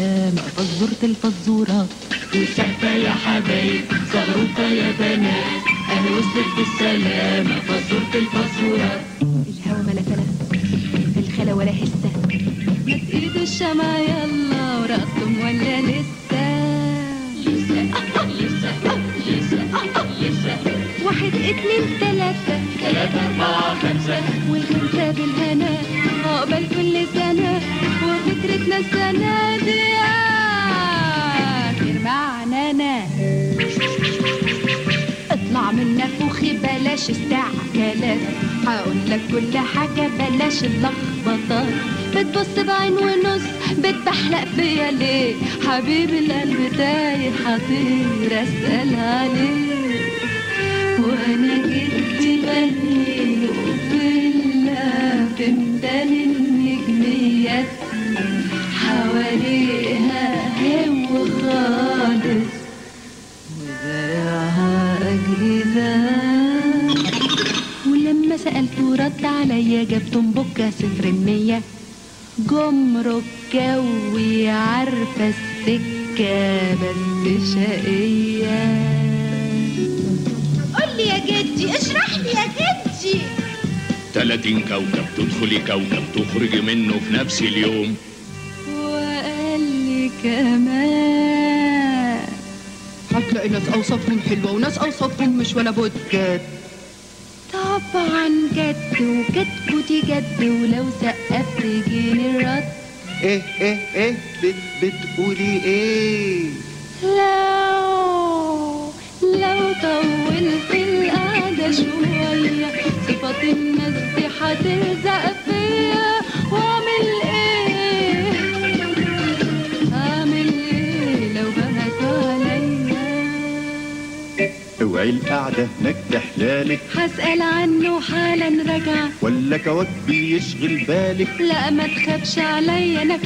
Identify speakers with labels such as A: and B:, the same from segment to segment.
A: بالسلامة فزورة الفزورات
B: وسقفة يا حبايب زغروطة يا بنات أهي وصلت بالسلامة فزورة الفزورات
A: الهوا ملا تلا في الخلا ولا هسة ما ايد الشمع يلا ورقصتم ولا لسه واحد اتنين تلاتة
B: ثلاثة أربعة خمسة
A: والخمسة بالهنا عقبال كل سنة وفكرتنا السنة دي آخر معنانا اطلع من نفوخي بلاش استعجالات هقول لك كل حاجة بلاش اللخبطات بتبص بعين ونص بتبحلق فيا ليه حبيب القلب تايه حطير اسأل عليه وانا جيت غني وبالله تمتن النجميات حواليها هو خالص وزرعها أجهزة ولما سألته رد عليا جاب تنبكة صفر المية جمرك جوي عارفة السكة بس شقية
C: قول لي يا جدي اشرح لي يا جدي
D: 30 كوكب تدخلي كوكب تخرجي منه في نفس اليوم
A: وقال لي كمان
E: هتلاقي ناس اوصافهم حلوه وناس اوصافهم مش ولا بد
A: جد طبعا جد وجد ودي جد ولو سقفت يجيني الرد
F: ايه ايه ايه بت بتقولي ايه
A: لو لو طولت القعدة شوية صفات الناس دي هتلزق فيا واعمل ايه اعمل ايه لو بهتوا عليا
F: اوعي القعدة هناك تحلالك
A: هسأل عنه حالا راجعة
F: ولا كواك بيشغل بالك
A: لا ما تخافش عليا انا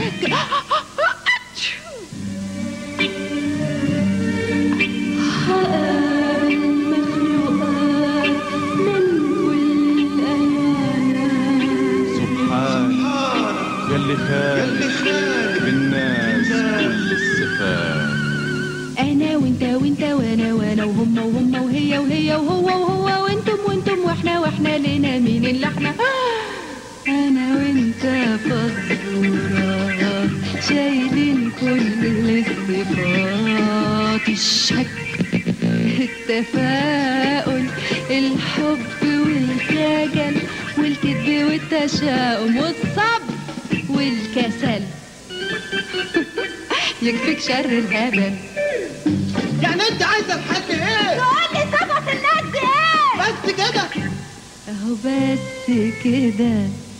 A: هقابل مخلوقات من كل الألوان
F: سبحان يلي خالق بالناس كل الصفات
A: انا وانت وانت وانا وانا وهم وهم وهي وهي وهو وهو وانتم وانتم واحنا واحنا لنا مين اللي احنا انا وانت فزورة شايلين كل الصفات الشك التفاؤل الحب والخجل والكذب والتشاؤم والصبر والكسل يكفيك شر الهبل
E: يعني انت عايزه لحد ايه
C: قول لي صفة الناس دي ايه
E: بس كده
A: اهو بس كده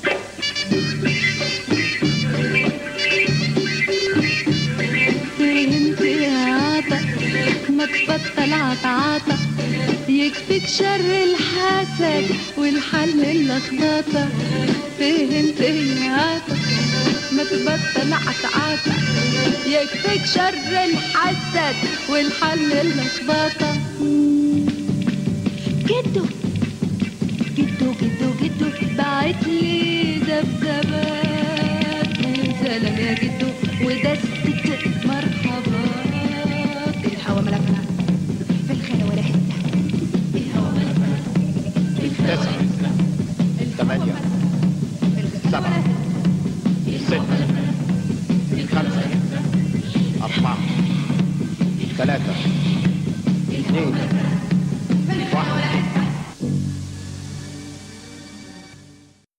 A: فهمت يا عطا ما تبطل عطعطة يكفيك شر الحسد والحل اللخبطة فهمت يا عطا ما تبطل عطعطة يكفيك شر الحسد والحل اللخبطة جدو جدو جدو جدو بعت لي ذبذبات سلام يا جدو ودستة مرحبات الهوا ملكنا في الخلا ولا حتة الهوا ملكنا في الخلا ولا حتة
F: ثمانية سبعة ستة خمسة أربعة ثلاثة اثنين واحد